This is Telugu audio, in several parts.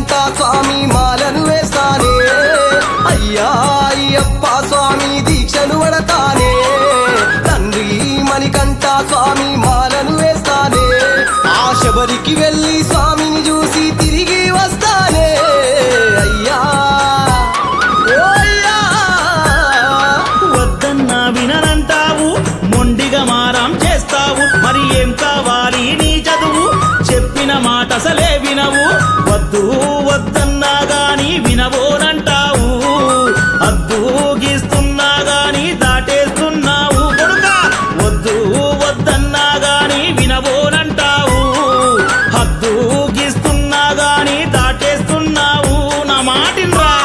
మణికంఠ స్వామి మాలను వేస్తానే అయ్యా అయ్యప్ప స్వామి దీక్షను వడతానే తండ్రి మణికంఠ స్వామి మాలను వేస్తానే ఆ శబరికి వెళ్ళి స్వామిని చూసి తిరిగి వస్తానే అయ్యా ఓ అయ్యా వద్దన్నా విననంటావు మొండిగా మారం చేస్తావు మరి ఏం కావాలి నీ చదువు చెప్పిన మాట అసలే వినవు వద్దు వద్దన్నా గాని వినవోనంటావు అద్దు గీస్తున్నా గాని దాటేస్తున్నావు కొడుక వద్దు వద్దన్నా గాని వినవోనంటావు హద్దు గీస్తున్నా గాని దాటేస్తున్నావు నా మాటిన్రా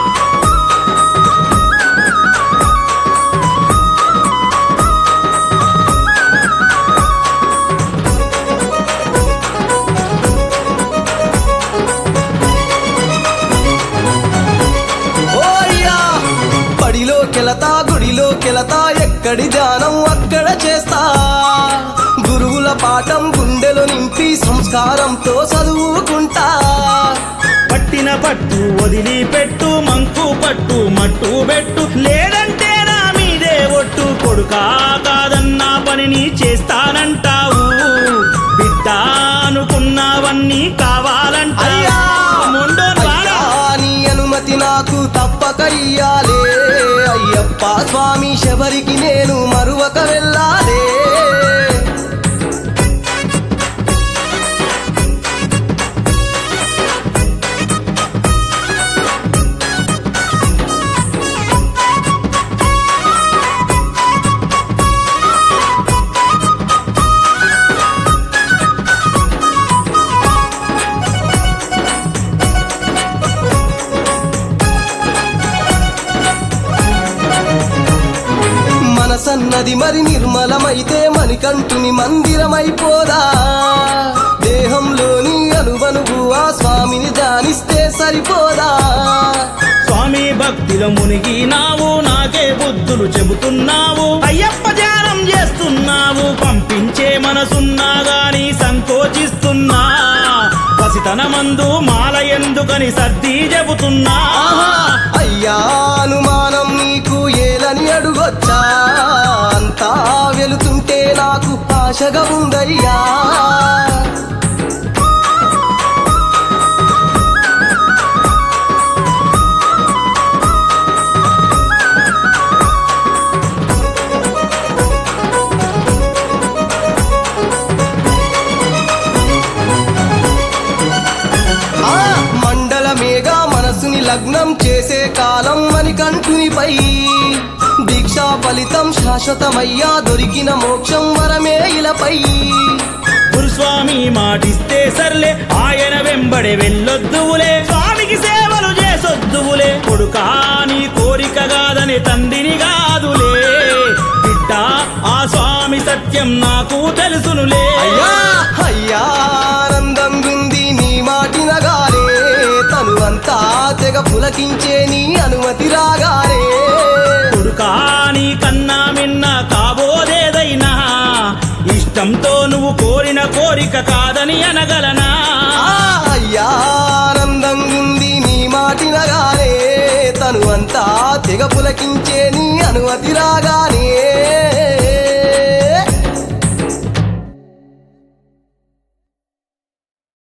ఓ అయ్యా బడిలో కెలతా గుడిలో కెలతా ఎక్కడి ధ్యానం అక్కడ చేస్తా గురువుల పాఠం గుండెలో నింపి సంస్కారంతో చదువుకుంటా పట్టిన పట్టు వదిలి పెట్టు మంకు పట్టు మట్టు పెట్టు లేదంటే నా మీదే ఒట్టు కొడుకా కాదన్నా పనిని చేస్తానంటావు బిడ్డ అనుకున్నవన్నీ కావాలంటా అయ్యా మొండోన్ అయ్యా, వారా. నీ అనుమతి నాకు తప్పక ఇయ్యాలే అయ్యప్ప స్వామి శబరికి నేను మరువక వెళ్ళాలే మనసన్నది మరి నిర్మలమైతే మణికంఠుని మందిరమైపోదా దేహంలోని అనువనువు ఆ స్వామిని ధ్యానిస్తే సరిపోదా స్వామి భక్తిలో మునిగినావు నాకే బుద్ధులు చెబుతున్నావు అయ్యప్ప ధ్యానం చేస్తున్నావు పంపించే మనసున్నా గాని సంకోచిస్తున్నా పసితన మందు మాల ఎందుకని సర్ది చెబుతున్నా ఆహా అయ్యా అనుమానం నీకు ఏలని అడుగొచ్చా అంతా వెళుతుంటే నాకు ఆశగా ఉందయ్యా ఆ మండలమేగా మనసుని లగ్నం చేసే కాలం మణికంఠునిపై దీక్షా ఫలితం శాశ్వతమయ్యా దొరికిన మోక్షం వరమే ఇలపై గురుస్వామి మాటిస్తే సర్లే ఆయన వెంబడే వెళ్ళొద్దువులే స్వామికి సేవలు చేసొద్దువులే కొడుకా నీ కోరిక కాదని తండ్రిని కాదులే బిడ్డ ఆ స్వామి సత్యం నాకు తెలుసునులే అయ్యా అయ్యా ఆనందం గుంది నీ మాటినగానే తనువంతా తెగ పులకించే నీ అనుమతి రాగానే కొడుకా నీ కన్నా మిన్న కాబోదేదైనా ఇష్టంతో నువ్వు కోరిన కోరిక కాదని అనగలనా ఆ అయ్యా ఆనందం గుంది నీ మాటినగానే తనువంతా తెగ పులకించే నీ అనుమతి రాగానే